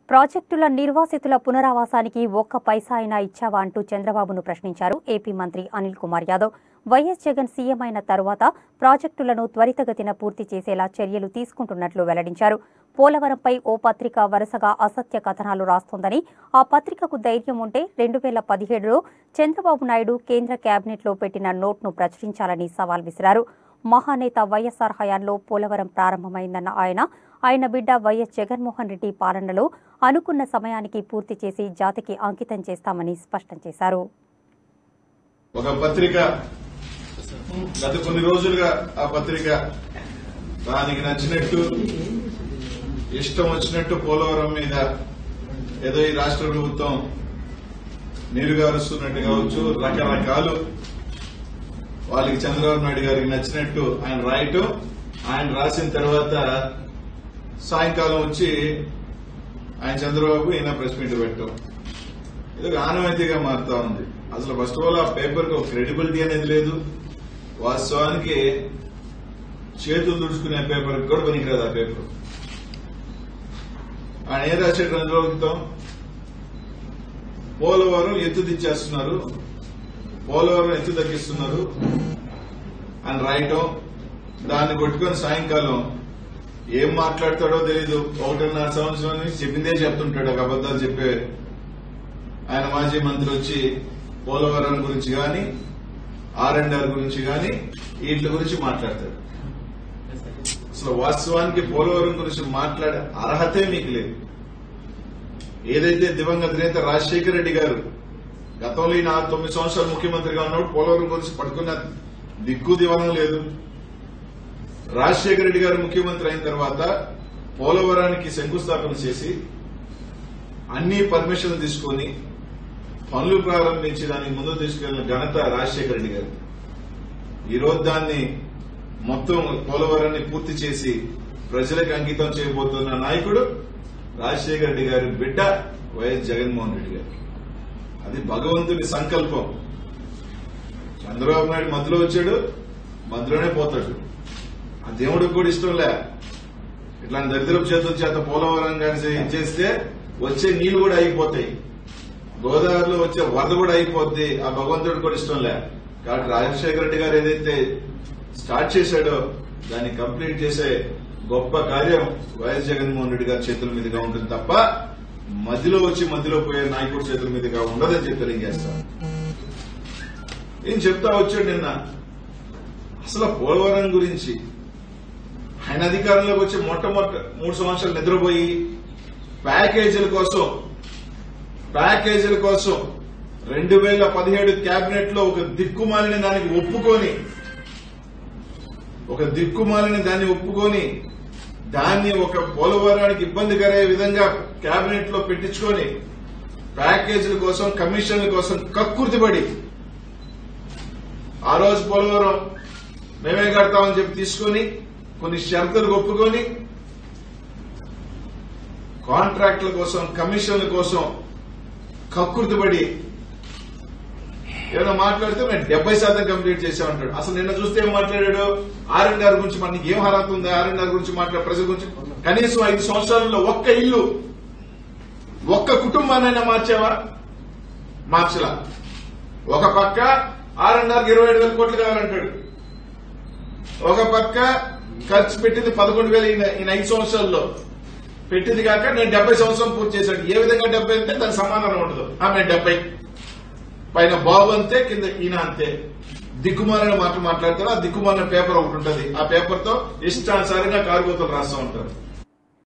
ప్రాజెక్టుల నిర్వాసితుల పునరావాసానికి ఒక్క పైసా అయినా ఇచ్చావా అంటూ చంద్రబాబును ప్రశ్నించారు ఏపీ మంత్రి అనిల్ కుమార్ యాదవ్ వైఎస్ జగన్ సీఎం అయిన తరువాత ప్రాజెక్టులను త్వరితగతిన పూర్తి చేసేలా చర్యలు తీసుకుంటున్నట్లు వెల్లడించారు పోలవరంపై ఓ పత్రిక వరుసగా అసత్య కథనాలు రాస్తోందని ఆ పత్రికకు ధైర్యం ఉంటే రెండు వేల పదిహేడులో చంద్రబాబు నాయుడు కేంద్ర కేబినెట్లో పెట్టిన నోట్ను ప్రచురించాలని సవాల్ విసిరారు మహానేత వైఎస్సార్ హయాంలో పోలవరం ప్రారంభమైందన్న ఆయన ఆయన బిడ్డ వైఎస్ జగన్మోహన్ రెడ్డి పాలనలో అనుకున్న సమయానికి పూర్తి చేసి జాతికి అంకితం చేస్తామని స్పష్టం చేశారు ఒక పత్రిక గత కొన్ని రోజులుగా ఆ పత్రిక దానికి నచ్చినట్టు ఇష్టం వచ్చినట్టు పోలవరం మీద ఏదో ఈ రాష్ట్ర ప్రభుత్వం నీరుగారుస్తున్నట్టు కావచ్చు రకరకాలు వాళ్ళకి చంద్రబాబు నాయుడు గారికి నచ్చినట్టు ఆయన రాయటం ఆయన రాసిన తర్వాత సాయంకాలం వచ్చి ఆయన చంద్రబాబు ఈయన ప్రెస్ మీట్ పెట్టడం ఇది ఒక ఆనవాయితీగా మారుతా ఉంది అసలు ఫస్ట్ ఆఫ్ ఆల్ ఆ పేపర్ కి ఒక క్రెడిబిలిటీ అనేది లేదు వాస్తవానికి చేతులు తుడుచుకునే పేపర్ కూడా పనికిరాదు ఆ పేపర్ ఆయన ఏం రాశాడు అందులో క్రితం పోలవరం ఎత్తు దిచ్చేస్తున్నారు పోలవరం ఎత్తు తగ్గిస్తున్నారు అని రాయటం దాన్ని కొట్టుకొని సాయంకాలం ఏం మాట్లాడతాడో తెలీదు ఒకటిన్నర సంవత్సరం నుంచి చెప్పిందే చెప్తుంటాడు ఒక అబద్దాలు చెప్పే ఆయన మాజీ మంత్రి వచ్చి పోలవరం గురించి గాని ఆర్ అండ్ ఆర్ గురించి గాని వీటి గురించి మాట్లాడతాడు అసలు వాస్తవానికి పోలవరం గురించి మాట్లాడే అర్హతే మీకు లేదు ఏదైతే దివంగత నేత రాజశేఖర రెడ్డి గారు గతంలో ఈయన తొమ్మిది సంవత్సరాలు ముఖ్యమంత్రిగా ఉన్నప్పుడు పోలవరం గురించి పట్టుకున్న దిక్కు దివనం లేదు రాజశేఖర రెడ్డి గారు ముఖ్యమంత్రి అయిన తర్వాత పోలవరానికి శంకుస్థాపన చేసి అన్ని పర్మిషన్లు తీసుకొని పనులు ప్రారంభించి దానికి ముందు తీసుకెళ్లిన ఘనత రాజశేఖర రెడ్డి గారు ఈ రోజు దాన్ని మొత్తం పోలవరాన్ని పూర్తి చేసి ప్రజలకు అంకితం చేయబోతున్న నాయకుడు రాజశేఖర రెడ్డి గారి బిడ్డ వైఎస్ జగన్మోహన్ రెడ్డి గారు అది భగవంతుని సంకల్పం చంద్రబాబు నాయుడు మధ్యలో వచ్చాడు మధ్యలోనే పోతాడు ఆ దేవుడికి కూడా ఇష్టం లే ఇట్లాంటి దరిద్రపు చేతుల చేత పోలవరం కానీ చేస్తే వచ్చే నీళ్లు కూడా అయిపోతాయి గోదావరిలో వచ్చే వరద కూడా అయిపోద్ది ఆ భగవంతుడు కూడా ఇష్టం లే కాబట్టి రాజశేఖర రెడ్డి గారు ఏదైతే స్టార్ట్ చేశాడో దాన్ని కంప్లీట్ చేసే గొప్ప కార్యం వైఎస్ జగన్మోహన్ రెడ్డి గారి చేతుల మీదుగా ఉంటుంది తప్ప మధ్యలో వచ్చి మధ్యలో పోయే నాయకుడి చేతుల మీదుగా ఉండదని చెప్పి తెలియజేస్తాను ఏం చెప్తా వచ్చాడు నిన్న అసలు పోలవరం గురించి ఆయన అధికారంలోకి వచ్చి మొట్టమొదటి మూడు సంవత్సరాలు నిద్రపోయి ప్యాకేజీల కోసం ప్యాకేజీల కోసం రెండు వేల పదిహేడు కేబినెట్ లో ఒక దిక్కుమాలిన దానికి ఒప్పుకొని ఒక దిక్కుమాలిన దాన్ని ఒప్పుకొని దాన్ని ఒక పోలవరానికి ఇబ్బంది కలిగే విధంగా కేబినెట్ లో పెట్టించుకొని ప్యాకేజీల కోసం కమిషన్ల కోసం కక్కుర్తిపడి ఆ రోజు పోలవరం మేమే కడతామని చెప్పి తీసుకొని కొన్ని షరతులు ఒప్పుకొని కాంట్రాక్టుల కోసం కమిషన్ల కోసం కక్కుర్తిపడి ఏదో మాట్లాడితే మేము డెబ్బై శాతం కంప్లీట్ చేసామంటాడు అసలు నిన్న చూస్తే ఏం మాట్లాడాడు ఆర్ అండ్ ఆర్ గురించి మనకి ఏం అర్హత ఉంది ఆర్ అండ్ ఆర్ గురించి మాట్లాడే ప్రజల గురించి కనీసం ఐదు సంవత్సరాలలో ఒక్క ఇల్లు ఒక్క కుటుంబాన్నైనా మార్చావా మార్చలా ఒక పక్క ఆర్ అండ్ ఆర్కి ఇరవై ఏడు వేల కోట్లు కావాలంటాడు ఒక పక్క ఖర్చు పెట్టింది పదకొండు వేలు ఈయన ఈయన ఐదు సంవత్సరాల్లో పెట్టింది కాక నేను డెబ్బై సంవత్సరం పూర్తి చేశాడు ఏ విధంగా డెబ్బై అంటే దానికి సమాధానం ఉండదు ఆమె డెబ్బై పైన బాబు అంతే కింద ఈయన అంతే దిక్కుమాలిన మాట మాట్లాడతారు ఆ దిక్కుమాలిన పేపర్ ఒకటి ఉంటుంది ఆ పేపర్ తో ఇష్టానుసారంగా కారుగోతలు రాస్తూ ఉంటారు